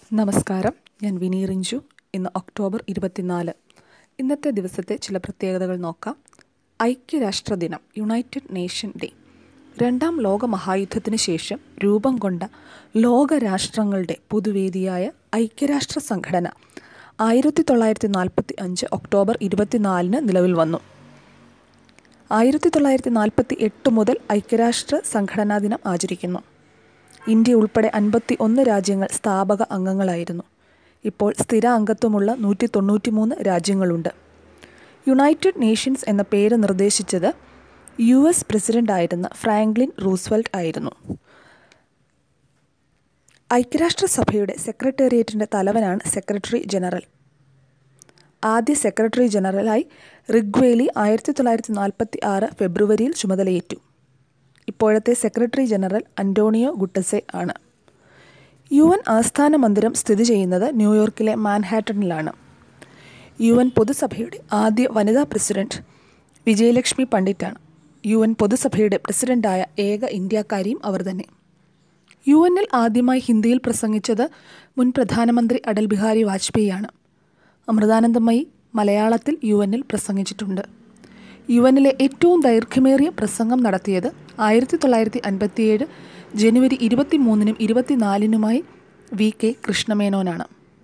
നമസ്കാരം ഞാൻ വിനി റിഞ്ചു ഇന്ന് ഒക്ടോബർ ഇരുപത്തിനാല് ഇന്നത്തെ ദിവസത്തെ ചില പ്രത്യേകതകൾ നോക്കാം ഐക്യരാഷ്ട്ര ദിനം യുണൈറ്റഡ് നേഷൻ ഡേ രണ്ടാം ലോക മഹായുദ്ധത്തിന് ശേഷം രൂപം കൊണ്ട ലോകരാഷ്ട്രങ്ങളുടെ പൊതുവേദിയായ ഐക്യരാഷ്ട്ര സംഘടന ആയിരത്തി തൊള്ളായിരത്തി നാൽപ്പത്തി അഞ്ച് ഒക്ടോബർ ഇരുപത്തിനാലിന് നിലവിൽ വന്നു ആയിരത്തി തൊള്ളായിരത്തി നാൽപ്പത്തി എട്ട് മുതൽ ഐക്യരാഷ്ട്ര സംഘടനാ ദിനം ആചരിക്കുന്നു ഇന്ത്യ ഉൾപ്പെടെ അൻപത്തി ഒന്ന് രാജ്യങ്ങൾ സ്ഥാപക അംഗങ്ങളായിരുന്നു ഇപ്പോൾ സ്ഥിര അംഗത്വമുള്ള നൂറ്റി തൊണ്ണൂറ്റി മൂന്ന് രാജ്യങ്ങളുണ്ട് യുണൈറ്റഡ് നേഷൻസ് എന്ന പേര് നിർദ്ദേശിച്ചത് യു എസ് പ്രസിഡൻ്റായിരുന്ന ഫ്രാങ്ക്ലിൻ റൂസ്വെൽറ്റ് ആയിരുന്നു ഐക്യരാഷ്ട്രസഭയുടെ സെക്രട്ടേറിയറ്റിൻ്റെ തലവനാണ് സെക്രട്ടറി ജനറൽ ആദ്യ സെക്രട്ടറി ജനറലായി റിഗ്വേലി ആയിരത്തി തൊള്ളായിരത്തി നാൽപ്പത്തി ആറ് ഫെബ്രുവരിയിൽ ചുമതലയേറ്റു ഇപ്പോഴത്തെ സെക്രട്ടറി ജനറൽ അന്റോണിയോ ഗുട്ടസെ ആണ് യു എൻ ആസ്ഥാന മന്ദിരം സ്ഥിതി ചെയ്യുന്നത് ന്യൂയോർക്കിലെ മാൻഹാട്ടണിലാണ് യു എൻ പൊതുസഭയുടെ ആദ്യ വനിതാ പ്രസിഡന്റ് വിജയലക്ഷ്മി പണ്ഡിറ്റാണ് യു എൻ പൊതുസഭയുടെ പ്രസിഡന്റായ ഏക ഇന്ത്യക്കാരിയും അവർ തന്നെ യു എന്നിൽ ആദ്യമായി ഹിന്ദിയിൽ പ്രസംഗിച്ചത് മുൻ പ്രധാനമന്ത്രി അടൽ ബിഹാരി വാജ്പേയിയാണ് അമൃതാനന്ദമയി മലയാളത്തിൽ യു എന്നിൽ പ്രസംഗിച്ചിട്ടുണ്ട് യു എന്നിലെ ഏറ്റവും ദൈർഘ്യമേറിയ പ്രസംഗം നടത്തിയത് ആയിരത്തി തൊള്ളായിരത്തി അൻപത്തിയേഴ് ജനുവരി ഇരുപത്തി മൂന്നിനും ഇരുപത്തിനാലിനുമായി വി കെ കൃഷ്ണമേനോനാണ്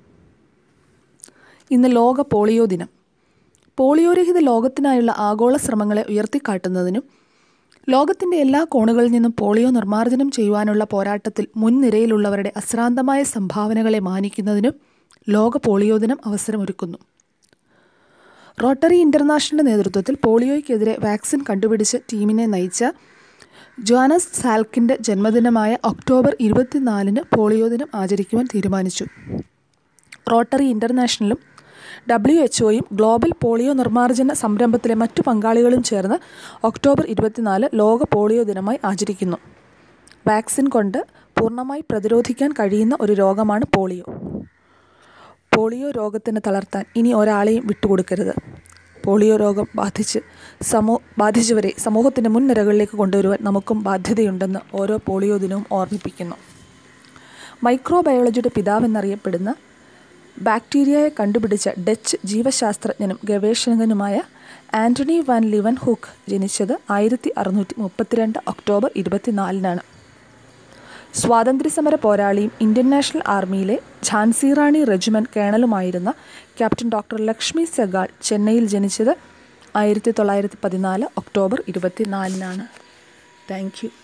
ഇന്ന് ലോക പോളിയോ ദിനം പോളിയോരഹിത ലോകത്തിനായുള്ള ആഗോള ശ്രമങ്ങളെ ഉയർത്തിക്കാട്ടുന്നതിനും ലോകത്തിൻ്റെ എല്ലാ കോണുകളിൽ നിന്നും പോളിയോ നിർമ്മാർജ്ജനം ചെയ്യുവാനുള്ള പോരാട്ടത്തിൽ മുൻനിരയിലുള്ളവരുടെ അശ്രാന്തമായ സംഭാവനകളെ മാനിക്കുന്നതിനും ലോക പോളിയോ ദിനം അവസരമൊരുക്കുന്നു റോട്ടറി ഇൻ്റർനാഷണലിൻ്റെ നേതൃത്വത്തിൽ പോളിയോയ്ക്കെതിരെ വാക്സിൻ കണ്ടുപിടിച്ച് ടീമിനെ നയിച്ച ജോനസ് സാൽക്കിൻ്റെ ജന്മദിനമായ ഒക്ടോബർ ഇരുപത്തിനാലിന് പോളിയോ ദിനം ആചരിക്കുവാൻ തീരുമാനിച്ചു റോട്ടറി ഇൻ്റർനാഷണലും ഡബ്ല്യു എച്ച് ഒയും ഗ്ലോബൽ പോളിയോ നിർമ്മാർജ്ജന സംരംഭത്തിലെ മറ്റു പങ്കാളികളും ചേർന്ന് ഒക്ടോബർ ഇരുപത്തിനാല് ലോക പോളിയോ ദിനമായി ആചരിക്കുന്നു വാക്സിൻ കൊണ്ട് പൂർണ്ണമായി പ്രതിരോധിക്കാൻ കഴിയുന്ന ഒരു രോഗമാണ് പോളിയോ പോളിയോ രോഗത്തിന് തളർത്താൻ ഇനി ഒരാളെയും വിട്ടുകൊടുക്കരുത് പോളിയോ രോഗം ബാധിച്ച് സമൂ ബാധിച്ചവരെ സമൂഹത്തിൻ്റെ മുൻനിരകളിലേക്ക് കൊണ്ടുവരുവാൻ നമുക്കും ബാധ്യതയുണ്ടെന്ന് ഓരോ പോളിയോ ദിനവും ഓർമ്മിപ്പിക്കുന്നു മൈക്രോബയോളജിയുടെ പിതാവെന്നറിയപ്പെടുന്ന ബാക്ടീരിയയെ കണ്ടുപിടിച്ച ഡച്ച് ജീവശാസ്ത്രജ്ഞനും ഗവേഷകനുമായ ആൻ്റണി വാൻ ലിവൻ ഹുക്ക് ജനിച്ചത് ആയിരത്തി അറുന്നൂറ്റി മുപ്പത്തിരണ്ട് ഒക്ടോബർ ഇരുപത്തിനാലിനാണ് സ്വാതന്ത്ര്യസമര പോരാളിയും ഇന്ത്യൻ നാഷണൽ ആർമിയിലെ ഝാൻസി റാണി റെജിമെൻറ്റ് കേണലുമായിരുന്ന ക്യാപ്റ്റൻ ഡോക്ടർ ലക്ഷ്മി സെഗാൾ ചെന്നൈയിൽ ജനിച്ചത് ആയിരത്തി തൊള്ളായിരത്തി പതിനാല് ഒക്ടോബർ ഇരുപത്തിനാലിനാണ് താങ്ക് യു